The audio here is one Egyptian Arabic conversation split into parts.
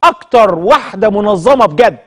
اكتر واحده منظمه بجد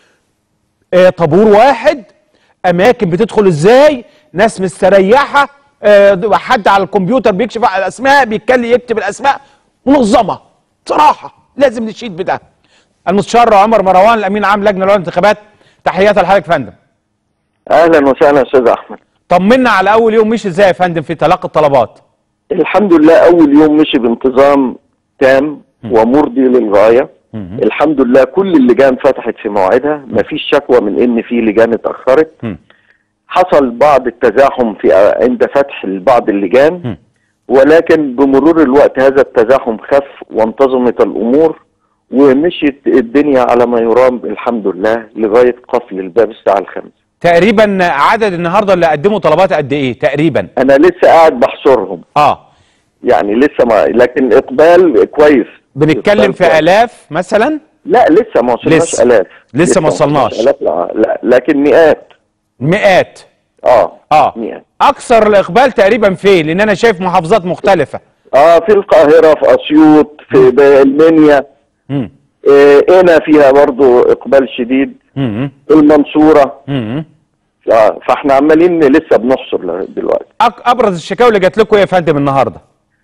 آه طابور واحد اماكن بتدخل ازاي ناس مستريحه آه حد على الكمبيوتر بيكشف على الاسماء بيتكلم يكتب الاسماء منظمه بصراحه لازم نشيد بده المستشار عمر مروان الامين عام لجنه الانتخابات تحياتي لحضرتك يا فندم اهلا وسهلا استاذ احمد طمنا على اول يوم مشي ازاي يا فندم في تلقي الطلبات الحمد لله اول يوم مشي بانتظام تام ومرضي للغايه الحمد لله كل اللجان فتحت في موعدها مفيش شكوى من ان في لجان اتاخرت م. حصل بعض التزاحم في عند فتح بعض اللجان ولكن بمرور الوقت هذا التزاحم خف وانتظمت الامور ومشيت الدنيا على ما يرام الحمد لله لغايه قفل الباب الساعه الخامسه تقريبا عدد النهارده اللي قدموا طلبات قد ايه تقريبا انا لسه قاعد بحصرهم اه يعني لسه ما لكن اقبال كويس بنتكلم إقبال في كويس. الاف مثلا لا لسه ما وصلناش لسه. الاف لسه ما وصلناش. آلاف لا, لا لكن مئات مئات اه اه مئات اكثر الاقبال تقريبا فين لان انا شايف محافظات مختلفه اه في القاهره في اسيوط في ب- المنيا امم آه هنا فيها برضو اقبال شديد امم المنصوره امم آه فاحنا عمالين لسه بنحصر ل- دلوقتي أك- ابرز الشكاوى اللي جات لكم ايه يا فندم النهارده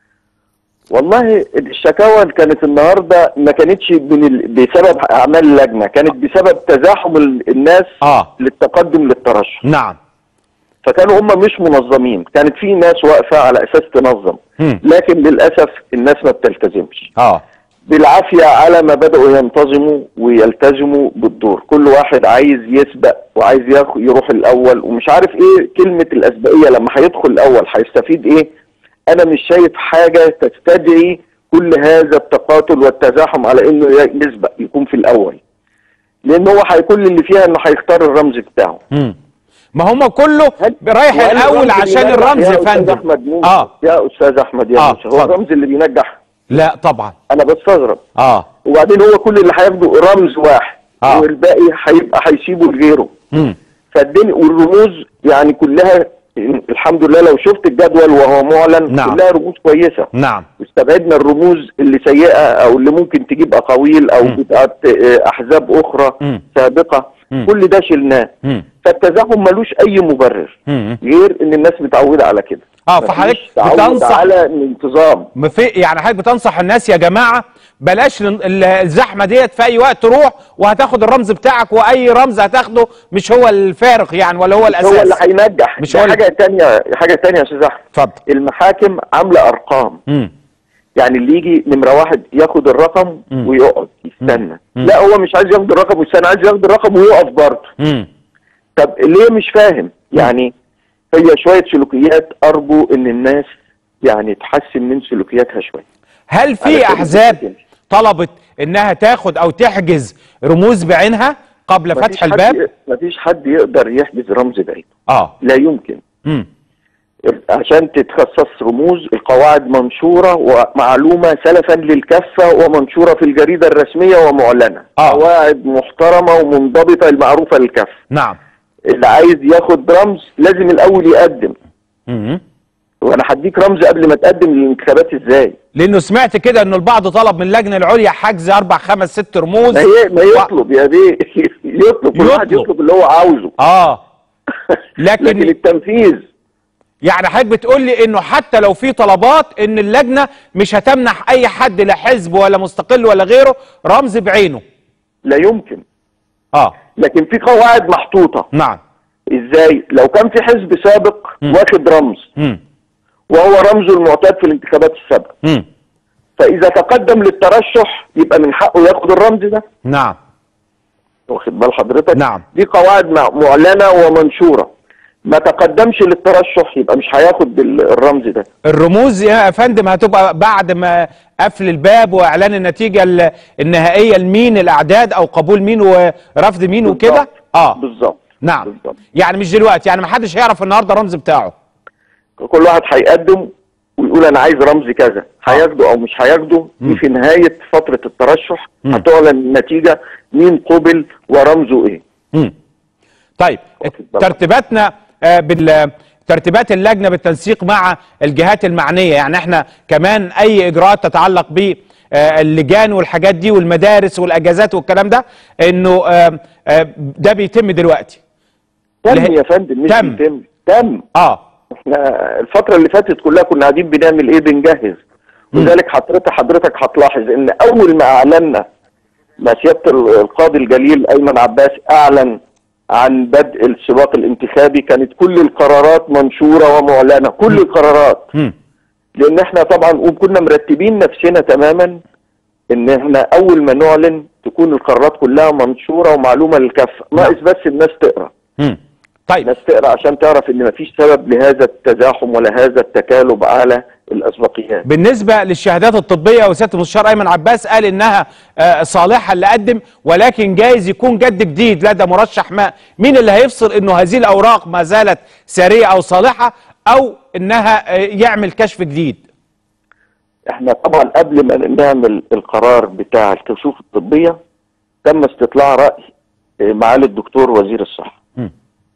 والله الشكاوى اللي كانت النهارده ما كانتش من ال... بسبب اعمال اللجنه كانت بسبب تزاحم ال- الناس اه للتقدم للترشح نعم فكانوا هم مش منظمين كانت في ناس واقفه على اساس تنظم مم. لكن للاسف الناس ما بتلتزمش اه بالعافيه على ما بداوا ينتظموا ويلتزموا بالدور كل واحد عايز يسبق وعايز ياخ- يروح الاول ومش عارف ايه كلمه الاسبقيه لما هيدخل الاول هيستفيد ايه انا مش شايف حاجه تستدعي كل هذا التقاتل والتزاحم على انه ي- يسبق يكون في الاول لان هو هيكون اللي فيها انه هيختار الرمز بتاعه امم ما هم كله هل- رايح وهل الاول الرمز عشان بينجح الرمز يا أستاذ فندم احمد موسى اه يا استاذ احمد يا آه، موسى هو اتفضل. الرمز اللي بينجح لا طبعا انا بستغرب اه وبعدين هو كل اللي هياخده رمز واحد آه. والباقي هيبقى هيسيبه لغيره امم فالدنيا والرموز يعني كلها الحمد لله لو شفت الجدول وهو معلن نعم. كلها رموز كويسه نعم واستبعدنا الرموز اللي سيئه او اللي ممكن تجيب اقاويل او مم. بتاعت آه، احزاب اخرى مم. سابقه مم. كل ده شلناه امم فالتزاحم ملوش اي مبرر امم غير ان الناس متعوده على كده اه مفيش فحضرتك تعود بتنصح على الانتظام ما في يعني حضرتك بتنصح الناس يا جماعه بلاش ال- ال- الزحمه ديت في اي وقت تروح وهتاخد الرمز بتاعك واي رمز هتاخده مش هو الفارق يعني ولا هو هو اللي الاساس هينجح مش ده هو اللي- حاجه تانية حاجه تانية يا استاذ احمد اتفضل المحاكم عامله ارقام امم يعني اللي يجي نمره واحد ياخد الرقم مم. ويقعد يستنى مم. لا هو مش عايز ياخد الرقم ويستنى عايز ياخد الرقم ويقف برضه امم طب ليه مش فاهم يعني هي شويه سلوكيات ارجو ان الناس يعني تحسن من سلوكياتها شويه هل في علشان احزاب تمشي. طلبت انها تاخد او تحجز رموز بعينها قبل مفيش فتح حد الباب ي- مفيش حد يقدر يحجز رمز بعيد اه لا يمكن امم عشان تتخصص رموز القواعد منشورة ومعلومة سلفا للكافة ومنشورة في الجريدة الرسمية ومعلنة آه. قواعد محترمة ومنضبطة المعروفة للكافة نعم اللي عايز ياخد رمز لازم الأول يقدم امم وأنا هديك رمز قبل ما تقدم للانتخابات إزاي لانه سمعت كده ان البعض طلب من اللجنه العليا حجز اربع خمس ست رموز ما, ي... ما يطلب يا بيه يطلب كل واحد يطلب. يطلب اللي هو عاوزه اه لكن, لكن التنفيذ يعني حضرتك بتقول لي انه حتى لو في طلبات ان اللجنه مش هتمنح اي حد لا حزب ولا مستقل ولا غيره رمز بعينه لا يمكن اه لكن في قواعد محطوطة نعم ازاي لو كان في حزب سابق مم. واخد رمز امم وهو رمزه المعتاد في الانتخابات السابقه امم فاذا تقدم للترشح يبقى من حقه ياخد الرمز ده نعم واخد بال حضرتك نعم. دي قواعد مع- معلنه ومنشوره ما تقدمش للترشح يبقى مش هياخد ال- الرمز ده الرموز يا فندم هتبقى بعد ما قفل الباب واعلان النتيجه ال- النهائيه لمين الاعداد او قبول مين ورفض مين وكده بالظبط. اه بالظبط نعم بالظبط يعني مش دلوقتي يعني ما حدش هيعرف النهارده الرمز بتاعه كل واحد هيقدم ويقول انا عايز رمز كذا هياخده او مش هياخده مم. دي في نهايه فتره الترشح مم. هتعلن النتيجه مين قبل ورمزه ايه مم. طيب واخد بالك. ترتيباتنا آه، بال ترتيبات اللجنه بالتنسيق مع الجهات المعنيه يعني احنا كمان اي اجراءات تتعلق ب آه، اللجان والحاجات دي والمدارس والاجازات والكلام ده انه آه، آه، ده بيتم دلوقتي تم له- يا فندم مش تم. بيتم تم اه احنا الفترة اللي فاتت كلها كنا قاعدين بنعمل ايه بنجهز لذلك حضرتك حضرتك هتلاحظ ان اول ما اعلنا ما سيادة ال- القاضي الجليل ايمن عباس اعلن عن بدء السباق الانتخابي كانت كل القرارات منشورة ومعلنة كل القرارات مم. لان احنا طبعا كنا مرتبين نفسنا تماما ان احنا اول ما نعلن تكون القرارات كلها منشورة ومعلومة للكافة ناقص بس الناس تقرأ مم. طيب الناس تقرا عشان تعرف ان مفيش سبب لهذا التزاحم ولا هذا التكالب على الاسبقيات بالنسبه للشهادات الطبيه وسياده المستشار ايمن عباس قال انها آه، صالحه اللي قدم ولكن جايز يكون جد جديد لدى مرشح ما مين اللي هيفصل انه هذه الاوراق ما زالت ساريه او صالحه او انها آه، يعمل كشف جديد احنا طبعا قبل ما نعمل القرار بتاع الكشوف الطبيه تم استطلاع راي آه، معالي الدكتور وزير الصحه مم.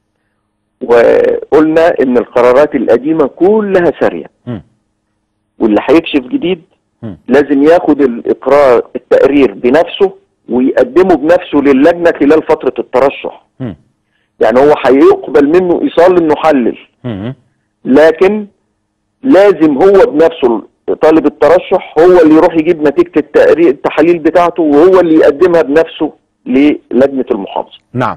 وقلنا ان القرارات القديمه كلها ساريه مم. واللي هيكشف جديد مم. لازم ياخد الاقرار التقرير بنفسه ويقدمه بنفسه للجنه خلال فتره الترشح مم. يعني هو هيقبل منه ايصال انه حلل مم. لكن لازم هو بنفسه طالب الترشح هو اللي يروح يجيب نتيجة التقرير التحاليل بتاعته وهو اللي يقدمها بنفسه للجنة المحافظة نعم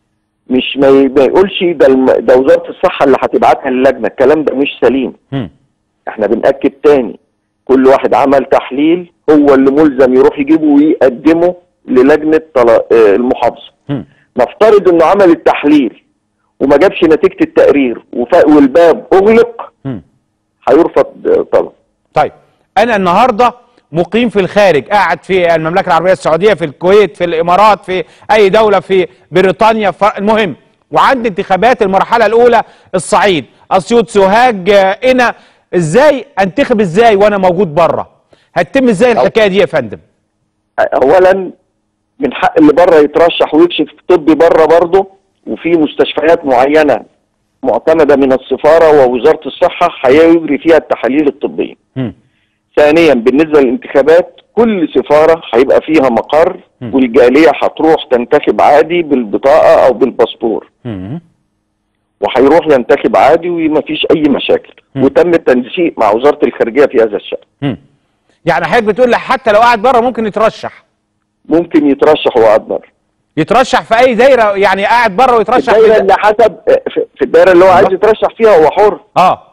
مش ما ي- ما يقولش ده الم... ده وزارة الصحة اللي هتبعتها للجنة الكلام ده مش سليم مم. احنا بنأكد تاني كل واحد عمل تحليل هو اللي ملزم يروح يجيبه ويقدمه للجنة طلا... آه، المحافظة مم. نفترض انه عمل التحليل وما جابش نتيجة التقرير وف... والباب اغلق مم. هيرفض آه، طلب طيب انا النهارده مقيم في الخارج قاعد في المملكه العربيه السعوديه في الكويت في الامارات في اي دوله في بريطانيا ف- المهم وعندي انتخابات المرحله الاولى الصعيد اسيوط سوهاج آه، قنا ازاي انتخب ازاي وانا موجود بره هتتم ازاي الحكايه دي يا فندم اولا من حق اللي بره يترشح ويكشف طبي بره برضه وفي مستشفيات معينه معتمده من السفاره ووزاره الصحه هيجري فيها التحاليل الطبيه. مم. ثانيا بالنسبه للانتخابات كل سفاره هيبقى فيها مقر مم. والجاليه هتروح تنتخب عادي بالبطاقه او بالباسبور مم. وهيروح ينتخب عادي ومفيش اي مشاكل مم. وتم التنسيق مع وزاره الخارجيه في هذا الشان. مم. يعني حضرتك بتقول لي حتى لو قاعد بره ممكن يترشح ممكن يترشح وقعد بره. يترشح في اي دايره يعني قاعد بره ويترشح الدايره في اللي حسب في- في الدايره اللي هو عايز يترشح فيها هو حر اه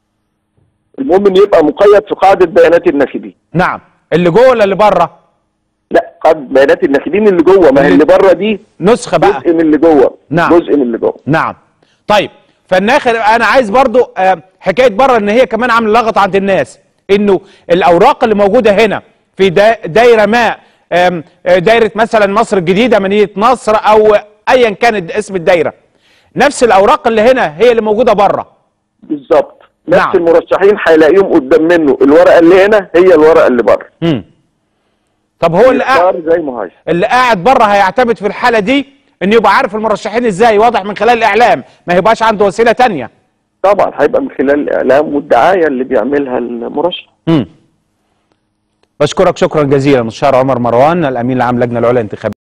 المهم انه يبقى مقيد في قاعده بيانات الناخبين نعم اللي جوه ولا اللي بره لا قاعده بيانات الناخبين اللي جوه ما هي اللي بره دي نسخه بقى جزء من اللي جوه نعم. جزء من اللي جوه نعم طيب فالناخر انا عايز برضو آه، حكايه بره ان هي كمان عامله لغط عند الناس انه الاوراق اللي موجوده هنا في دا- دايره ما آم، آه، دايره مثلا مصر الجديده مدينه نصر او ايا كان اسم الدايره نفس الاوراق اللي هنا هي اللي موجوده بره بالظبط نفس نعم. المرشحين هيلاقيهم قدام منه الورقه اللي هنا هي الورقه اللي بره مم. طب هو اللي قاعد يختار زي ما عايز اللي قاعد بره هيعتمد في الحاله دي انه يبقى عارف المرشحين ازاي واضح من خلال الاعلام ما يبقاش عنده وسيله تانية طبعا هيبقى من خلال الاعلام والدعايه اللي بيعملها المرشح مم. بشكرك شكرا جزيلا مستشار عمر مروان الامين العام لجنه العليا للانتخابات